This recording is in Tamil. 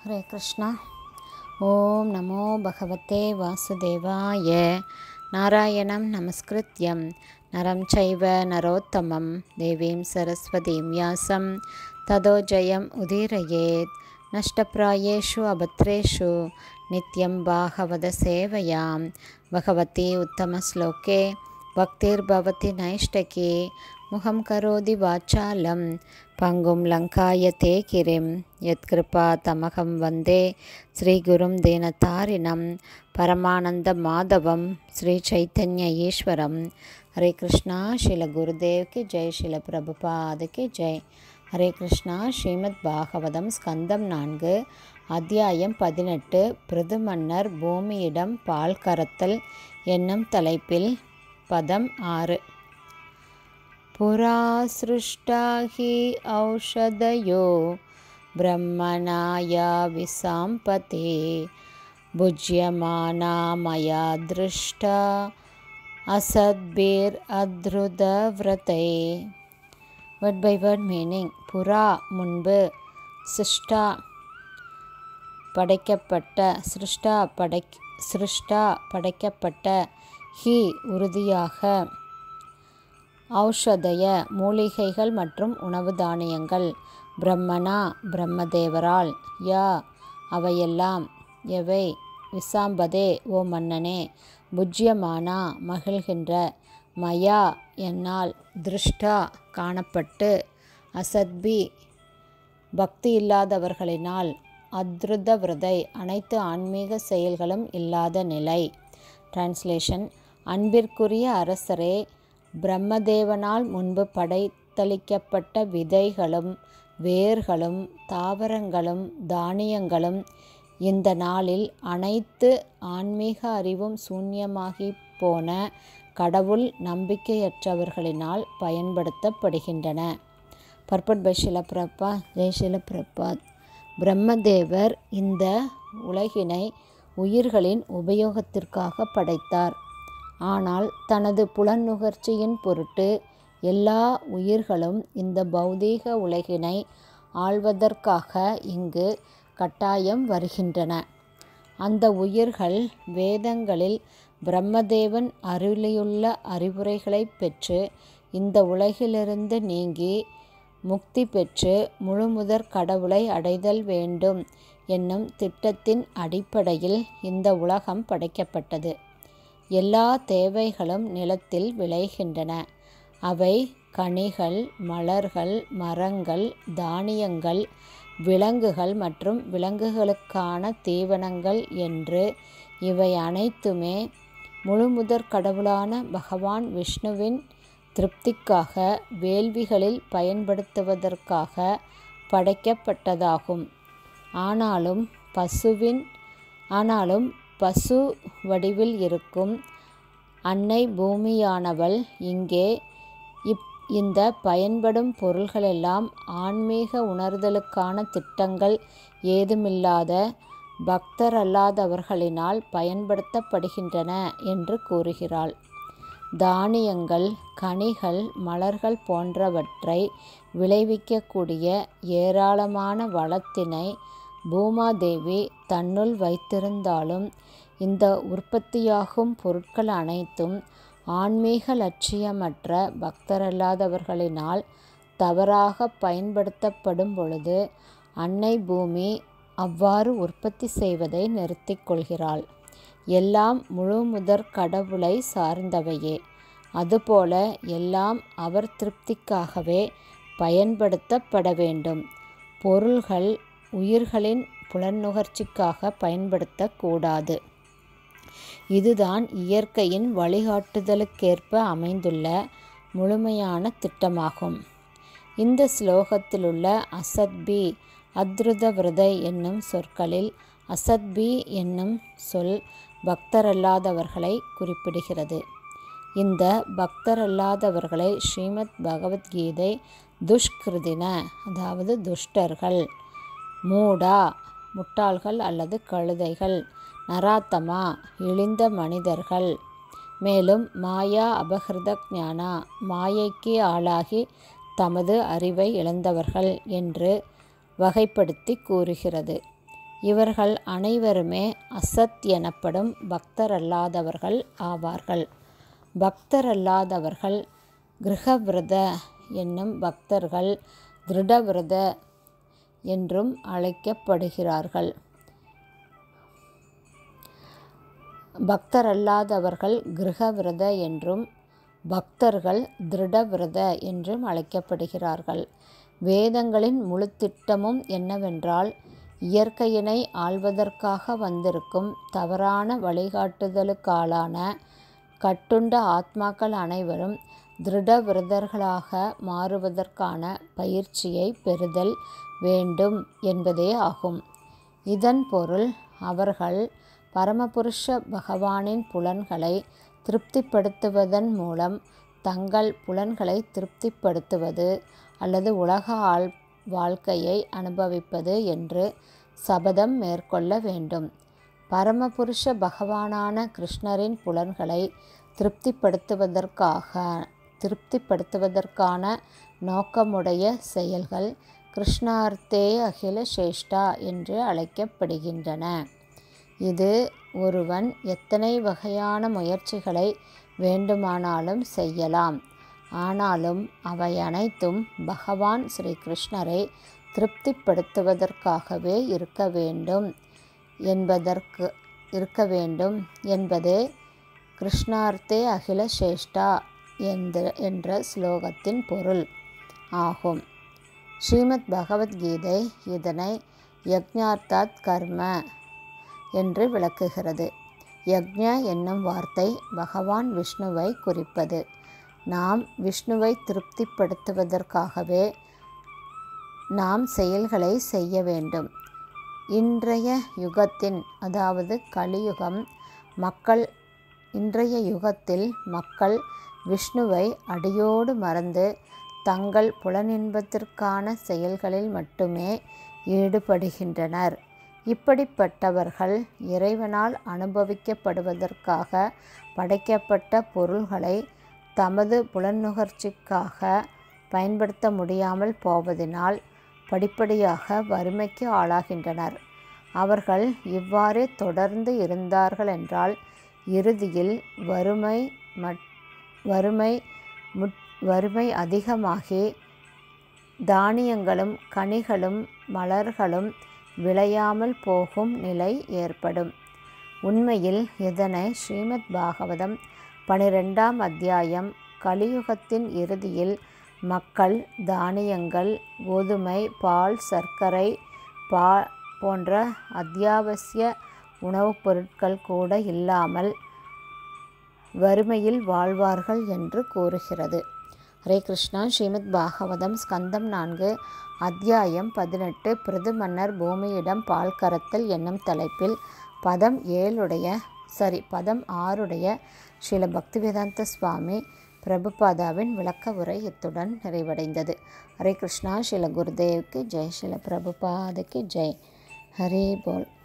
ஹரே கிருஷ்ணா ஓம் நமோ பகவதே வாசுதேவாய நாராயணம் நமஸ்கிருத்யம் நரம் சைவ நரோத்தமம் தேவீம் சரஸ்வதீம் யாசம் ததோ ஜெயம் உதீரயேத் நஷ்டப்பிராயேஷு அபத்ரேஷு நித்யம் பாகவத சேவையாம் பகவதி உத்தமஸ்லோகே பக்திர்பவதி நைஷ்டகி முகம் கரோதி வாச்சாலம் பங்கும் லங்காயத்தே கிரிம் யத்கிருபா தமகம் வந்தே ஸ்ரீகுரும் தீனதாரிணம் பரமானந்த மாதவம் ஸ்ரீ சைத்தன்ய ஈஸ்வரம் ஹரே கிருஷ்ணா ஸ்ரீல குருதேவ்க்கு ஜெய் ஸ்ரீல பிரபுபாதுக்கு ஜெய் ஹரே கிருஷ்ணா ஸ்ரீமத் பாகவதம் ஸ்கந்தம் நான்கு அத்தியாயம் பதினெட்டு பிருது மன்னர் பூமியிடம் பால் கறத்தல் என்னும் தலைப்பில் பதம் ஆறு पुरा सृष्टा हि औषधयो ब्रह्मणाया विसाम्पते भुज्यमाना मया दृष्टा असद्भिरधृतव्रते வேர்ட் பை வேர்ட் மீனிங் புறா முன்பு சிருஷ்டா படைக்கப்பட்ட சிருஷ்டா படை சிருஷ்டா படைக்கப்பட்ட ஹி உறுதியாக ஔஷதய மூலிகைகள் மற்றும் உணவு தானியங்கள் பிரம்மனா பிரம்மதேவரால் யா அவையெல்லாம் எவை விசாம்பதே ஓ மன்னனே புஜ்யமானா மகிழ்கின்ற மயா என்னால் திருஷ்டா காணப்பட்டு அசத்பி பக்தி இல்லாதவர்களினால் அத்ருத விரதை அனைத்து ஆன்மீக செயல்களும் இல்லாத நிலை டிரான்ஸ்லேஷன் அன்பிற்குரிய அரசரே பிரம்மதேவனால் முன்பு படைத்தளிக்கப்பட்ட விதைகளும் வேர்களும் தாவரங்களும் தானியங்களும் இந்த நாளில் அனைத்து ஆன்மீக அறிவும் சூன்யமாகி போன கடவுள் நம்பிக்கையற்றவர்களினால் பயன்படுத்தப்படுகின்றன பர்பட் பை ஷிலப்பிரப்பா ஜெய் ஷிலப்பிரபாத் பிரம்மதேவர் இந்த உலகினை உயிர்களின் உபயோகத்திற்காக படைத்தார் ஆனால் தனது புலநுகர்ச்சியின் பொருட்டு எல்லா உயிர்களும் இந்த பௌதீக உலகினை ஆள்வதற்காக இங்கு கட்டாயம் வருகின்றன அந்த உயிர்கள் வேதங்களில் பிரம்மதேவன் அருளியுள்ள அறிவுரைகளை பெற்று இந்த உலகிலிருந்து நீங்கி முக்தி பெற்று முழுமுதற் கடவுளை அடைதல் வேண்டும் என்னும் திட்டத்தின் அடிப்படையில் இந்த உலகம் படைக்கப்பட்டது எல்லா தேவைகளும் நிலத்தில் விளைகின்றன அவை கனிகள் மலர்கள் மரங்கள் தானியங்கள் விலங்குகள் மற்றும் விலங்குகளுக்கான தீவனங்கள் என்று இவை அனைத்துமே முழுமுதற் கடவுளான பகவான் விஷ்ணுவின் திருப்திக்காக வேள்விகளில் பயன்படுத்துவதற்காக படைக்கப்பட்டதாகும் ஆனாலும் பசுவின் ஆனாலும் பசு வடிவில் இருக்கும் அன்னை பூமியானவள் இங்கே இப் இந்த பயன்படும் பொருள்களெல்லாம் ஆன்மீக உணர்தலுக்கான திட்டங்கள் ஏதுமில்லாத பக்தரல்லாதவர்களினால் பயன்படுத்தப்படுகின்றன என்று கூறுகிறாள் தானியங்கள் கனிகள் மலர்கள் போன்றவற்றை விளைவிக்கக்கூடிய ஏராளமான வளத்தினை பூமாதேவி தன்னுள் வைத்திருந்தாலும் இந்த உற்பத்தியாகும் பொருட்கள் அனைத்தும் ஆன்மீக லட்சியமற்ற பக்தரல்லாதவர்களினால் தவறாக பயன்படுத்தப்படும் பொழுது அன்னை பூமி அவ்வாறு உற்பத்தி செய்வதை நிறுத்திக் கொள்கிறாள் எல்லாம் முழு முதற் கடவுளை சார்ந்தவையே அதுபோல எல்லாம் அவர் திருப்திக்காகவே பயன்படுத்தப்பட வேண்டும் பொருள்கள் உயிர்களின் புலநுகர்ச்சிக்காக பயன்படுத்தக்கூடாது இதுதான் இயற்கையின் வழிகாட்டுதலுக்கேற்ப அமைந்துள்ள முழுமையான திட்டமாகும் இந்த ஸ்லோகத்திலுள்ள அசத்பி அத்ருத விரதை என்னும் சொற்களில் அசத்பி என்னும் சொல் பக்தரல்லாதவர்களை குறிப்பிடுகிறது இந்த பக்தரல்லாதவர்களை ஸ்ரீமத் பகவத்கீதை துஷ்கிருதின அதாவது துஷ்டர்கள் மூடா முட்டாள்கள் அல்லது கழுதைகள் நராத்தமா இழிந்த மனிதர்கள் மேலும் மாயா அபகிருத ஞானா மாயைக்கு ஆளாகி தமது அறிவை இழந்தவர்கள் என்று வகைப்படுத்தி கூறுகிறது இவர்கள் அனைவருமே அசத் எனப்படும் பக்தரல்லாதவர்கள் ஆவார்கள் பக்தரல்லாதவர்கள் கிரகவிரத என்னும் பக்தர்கள் திருடவிரத என்றும் அழைக்கப்படுகிறார்கள் பக்தரல்லாதவர்கள் கிரகவிரத என்றும் பக்தர்கள் திருடவிரத என்றும் அழைக்கப்படுகிறார்கள் வேதங்களின் முழு திட்டமும் என்னவென்றால் இயற்கையினை ஆள்வதற்காக வந்திருக்கும் தவறான வழிகாட்டுதலுக்காளான கட்டுண்ட ஆத்மாக்கள் அனைவரும் திருடவிரதர்களாக மாறுவதற்கான பயிற்சியை பெறுதல் வேண்டும் என்பதே ஆகும் இதன் பொருள் அவர்கள் பரமபுருஷ பகவானின் புலன்களை திருப்திப்படுத்துவதன் மூலம் தங்கள் புலன்களை திருப்திப்படுத்துவது அல்லது உலக ஆள் வாழ்க்கையை அனுபவிப்பது என்று சபதம் மேற்கொள்ள வேண்டும் பரமபுருஷ பகவானான கிருஷ்ணரின் புலன்களை திருப்திப்படுத்துவதற்காக திருப்திப்படுத்துவதற்கான நோக்கமுடைய செயல்கள் கிருஷ்ணார்த்தே அகில சேஷ்டா என்று அழைக்கப்படுகின்றன இது ஒருவன் எத்தனை வகையான முயற்சிகளை வேண்டுமானாலும் செய்யலாம் ஆனாலும் அவை அனைத்தும் பகவான் ஸ்ரீ கிருஷ்ணரை திருப்திப்படுத்துவதற்காகவே இருக்க வேண்டும் என்பதற்கு இருக்க வேண்டும் என்பதே கிருஷ்ணார்த்தே அகில சேஷ்டா என்ற என்ற ஸ்லோகத்தின் பொருள் ஆகும் ஸ்ரீமத் பகவத்கீதை இதனை யக்ஞார்த்தாத் கர்ம என்று விளக்குகிறது யக்ஞ என்னும் வார்த்தை பகவான் விஷ்ணுவை குறிப்பது நாம் விஷ்ணுவை திருப்திப்படுத்துவதற்காகவே நாம் செயல்களை செய்ய வேண்டும் இன்றைய யுகத்தின் அதாவது கலியுகம் மக்கள் இன்றைய யுகத்தில் மக்கள் விஷ்ணுவை அடியோடு மறந்து தங்கள் புலனின்பத்திற்கான செயல்களில் மட்டுமே ஈடுபடுகின்றனர் இப்படிப்பட்டவர்கள் இறைவனால் அனுபவிக்கப்படுவதற்காக படைக்கப்பட்ட பொருள்களை தமது புலனுகர்ச்சிக்காக பயன்படுத்த முடியாமல் போவதினால் படிப்படியாக வறுமைக்கு ஆளாகின்றனர் அவர்கள் இவ்வாறே தொடர்ந்து இருந்தார்கள் என்றால் இறுதியில் வறுமை மட் வறுமை முட் வறுமை அதிகமாகி தானியங்களும் கனிகளும் மலர்களும் விளையாமல் போகும் நிலை ஏற்படும் உண்மையில் இதனை ஸ்ரீமத் பாகவதம் பனிரெண்டாம் அத்தியாயம் கலியுகத்தின் இறுதியில் மக்கள் தானியங்கள் கோதுமை பால் சர்க்கரை பா போன்ற அத்தியாவசிய உணவுப் பொருட்கள் கூட இல்லாமல் வறுமையில் வாழ்வார்கள் என்று கூறுகிறது ஹரே கிருஷ்ணா ஸ்ரீமத் பாகவதம் ஸ்கந்தம் நான்கு அத்தியாயம் பதினெட்டு பிருது மன்னர் பூமியிடம் பால் கரத்தல் என்னும் தலைப்பில் பதம் ஏழுடைய சரி பதம் ஆறுடைய ஸ்ரீல பக்திவேதாந்த சுவாமி பிரபுபாதாவின் விளக்க உரை இத்துடன் நிறைவடைந்தது ஹரே கிருஷ்ணா ஸ்ரீல குருதேவுக்கு ஜெய் ஸ்ரீல பிரபுபாதுக்கு ஜெய் ஹரே போல்